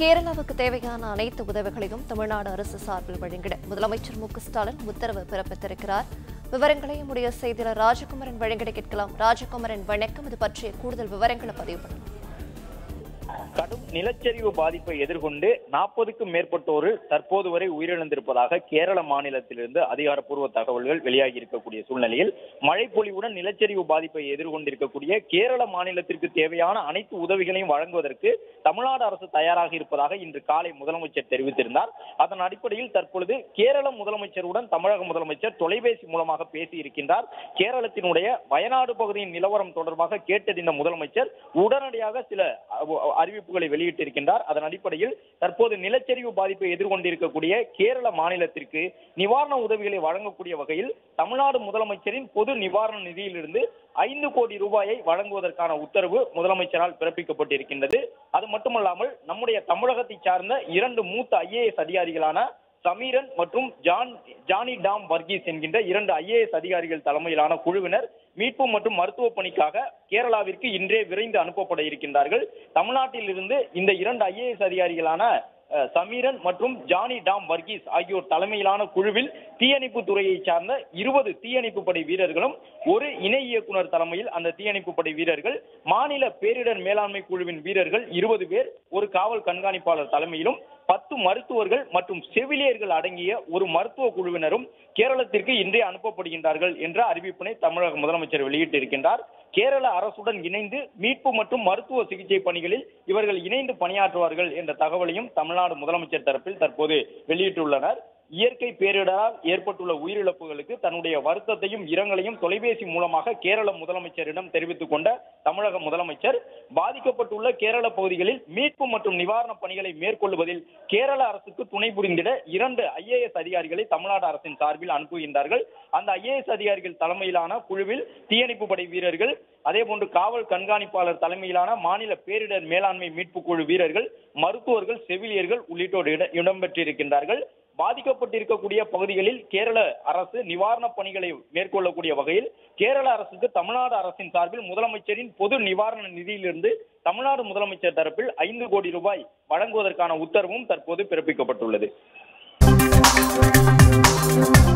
கேரளாவுக்கு தேவையான அனைத்து உதவிகளையும் தமிழ்நாடு அரசு சார்பில் வழங்கிட முதலமைச்சர் மு க ஸ்டாலின் உத்தரவு பிறப்பித்திருக்கிறார் விவரங்களை நம்முடைய செய்தியாளர் ராஜகுமரன் வழங்கிட கேட்கலாம் ராஜகுமரன் வணக்கம் இது பற்றிய கூடுதல் விவரங்களை பதிவு பண்ணலாம் கடும் நிலச்சரிவு பாதிப்பை எதிர்கொண்டு நாற்பதுக்கும் மேற்பட்டோர் தற்போது வரை உயிரிழந்திருப்பதாக கேரள மாநிலத்திலிருந்து அதிகாரப்பூர்வ தகவல்கள் வெளியாகி இருக்கக்கூடிய சூழ்நிலையில் மழைப்பொழிவுடன் நிலச்சரிவு பாதிப்பை எதிர்கொண்டிருக்கக்கூடிய கேரள மாநிலத்திற்கு தேவையான அனைத்து உதவிகளையும் வழங்குவதற்கு தமிழ்நாடு அரசு தயாராக இருப்பதாக இன்று காலை முதலமைச்சர் தெரிவித்திருந்தார் அதன் அடிப்படையில் தற்பொழுது கேரள முதலமைச்சருடன் தமிழக முதலமைச்சர் தொலைபேசி மூலமாக பேசி இருக்கின்றார் கேரளத்தினுடைய வயநாடு பகுதியின் நிலவரம் தொடர்பாக கேட்டறிந்த முதலமைச்சர் உடனடியாக சில அ- அறிவிப்புகளை வெளியிட்டிருக்கின்றார் அதன் அடிப்படையில் தற்போது நிலச்சரிவு பாதிப்பை எதிர்கொண்டிருக்கக்கூடிய கேரள மாநிலத்திற்கு நிவாரண உதவிகளை வழங்கக்கூடிய வகையில் தமிழ்நாடு முதலமைச்சரின் பொது நிவாரண நிதியிலிருந்து ஐந்து கோடி ரூபாயை வழங்குவதற்கான உத்தரவு முதலமைச்சரால் பிறப்பிக்கப்பட்டிருக்கின்றது அது மட்டுமல்லாமல் நம்முடைய தமிழகத்தை சார்ந்த இரண்டு மூத்த ஐஏஎஸ் அதிகாரிகளான சமீரன் மற்றும் ஜான் ஜானி டாம் வர்கீஸ் என்கின்ற இரண்டு ஐஏஎஸ் அதிகாரிகள் தலைமையிலான குழுவினர் மீட்பு மற்றும் மருத்துவ பணிக்காக கேரளாவிற்கு இன்றே விரைந்து அனுப்பப்பட இருக்கின்றார்கள் தமிழ்நாட்டில் இருந்து இந்த இரண்டு ஐஏஎஸ் அதிகாரிகளான அஹ், சமீரன் மற்றும் ஜானி டாம் வர்கீஸ் ஆகியோர் தலைமையிலான குழுவில் தீயணைப்பு துறையை சார்ந்த இருபது தீயணைப்பு படை வீரர்களும் ஒரு இணை இயக்குனர் தலைமையில் அந்த தீயணைப்பு படை வீரர்கள் மாநில பேரிடர் மேலாண்மை குழுவின் வீரர்கள் இருபது பேர் ஒரு காவல் கண்காணிப்பாளர் தலைமையிலும் பத்து மருத்துவர்கள் மற்றும் செவிலியர்கள் அடங்கிய ஒரு மருத்துவ குழுவினரும் கேரளத்திற்கு இன்றே அனுப்பப்படுகின்றார்கள் என்ற அறிவிப்பினை தமிழக முதலமைச்சர் வெளியிட்டிருக்கின்றார் கேரள அரசுடன் இணைந்து மீட்பு மற்றும் மருத்துவ சிகிச்சை பணிகளில் இவர்கள் இணைந்து பணியாற்றுவார்கள் என்ற தகவலையும் தமிழ்நாடு முதலமைச்சர் தரப்பில் தற்போது வெளியிட்டுள்ளனர் இயற்கை பேரிடரால் ஏற்பட்டுள்ள உயிரிழப்புகளுக்கு தன்னுடைய வருத்தத்தையும் இரங்கலையும் தொலைபேசி மூலமாக கேரள முதலமைச்சரிடம் தெரிவித்துக் கொண்ட தமிழக முதலமைச்சர் பாதிக்கப்பட்டுள்ள கேரள பகுதிகளில் மீட்பு மற்றும் நிவாரணப் பணிகளை மேற்கொள்வதில் கேரள அரசுக்கு துணை புரிந்திட இரண்டு ஐஏஎஸ் அதிகாரிகளை தமிழ்நாடு அரசின் சார்பில் அனுப்புகின்றார்கள் அந்த ஐஏஎஸ் அதிகாரிகள் தலைமையிலான குழுவில் தீயணைப்பு படை வீரர்கள் அதே போன்று காவல் கண்காணிப்பாளர் தலைமையிலான மாநில பேரிடர் மேலாண்மை மீட்பு குழு வீரர்கள் மருத்துவர்கள் செவிலியர்கள் உள்ளிட்டோர் இட- இடம்பெற்றிருக்கின்றார்கள் பாதிக்கப்பட்டிருக்கக்கூடிய பகுதிகளில் கேரள அரசு நிவாரணப் பணிகளை மேற்கொள்ளக்கூடிய வகையில் கேரள அரசுக்கு தமிழ்நாடு அரசின் சார்பில் முதலமைச்சரின் பொது நிவாரண நிதியிலிருந்து தமிழ்நாடு முதலமைச்சர் தரப்பில் ஐந்து கோடி ரூபாய் வழங்குவதற்கான உத்தரவும் தற்போது பிறப்பிக்கப்பட்டுள்ளது